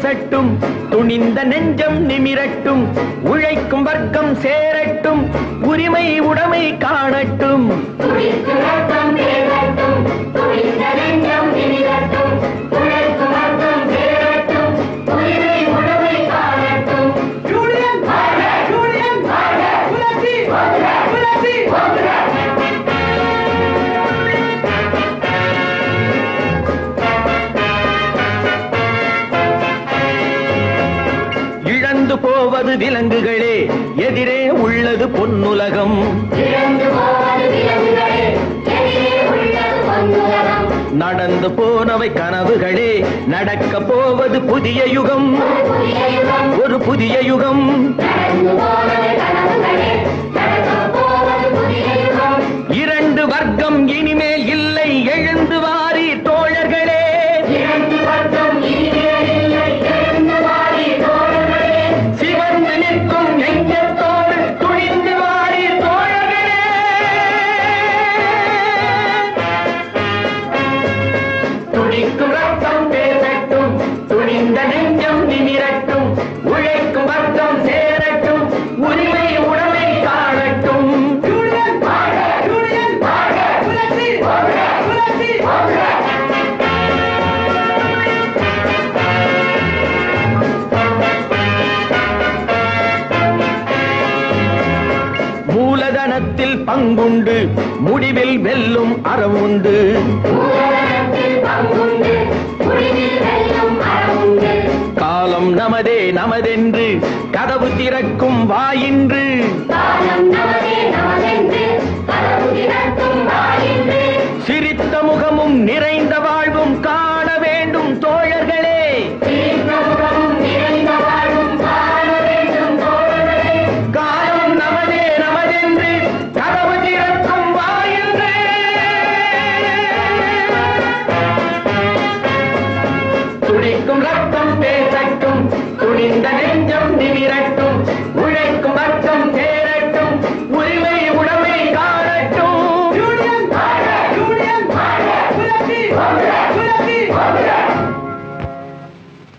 பேசட்டும் துணிந்த நெஞ்சம் நிமிரட்டும் உழைக்கும் வர்க்கம் சேரட்டும் உரிமை உடைமை காணட்டும் துடித்து ரத்தம் பேரட்டும் துடித்த நெஞ்சம் நிமிரட்டும் உழைக்கும் வர்க்கம் சேரட்டும் உயிரை உணவை காணட்டும் யூனியன் யூனியன் புரட்சி புரட்சி இழந்து போவது விலங்குகளே எதிரே உள்ளது பொன்னுலகம் இழந்து போவது விலங்குகளே எதிரே உள்ளது பொன்னுலகம் நடந்து போனவை கனவுகளே நடக்க போவது புதிய யுகம் புதிய யுகம் ஒரு புதிய யுகம் நடந்து போவது கனவுகளே நடக்கப் போவது புதிய யுகம் இரண்டு வர்க்கம் இனிமேல் இல்லை எழுந்து வாரி தோழர்களே இரண்டு வர்க்கம் இனிமேல் இல்லை எழுந்து வாரி தோழர்களே சிவந்து நிற்கும் நெஞ்சத்தோடு துணிந்து வாரி தோழர்களே துடிக்கும் ரத்தம் பேசட்டும் துணிந்த நெஞ்சம் நிமிரட்டும் உழைக்கும் வர்க்கம் சேரட்டும் உரிமை உடமை காணட்டும் யூனியன் யூனியன் புரட்சி புரட்சி மூலதனத்தில் பங்குண்டு முடிவில் வெல்லும் அறவுண்டு மூலதனத்தில் பங்குண்டு முடிவில் வெல்லும் அறமுண்டு காலம் நமதே நமதென்று கதவு திறக்கும் வாயின்று காலம் நமதே நமதென்று கதவு திறக்கும் வாயின்று சிரித்த முகமும் நிறைந்த வாழ்வும் கா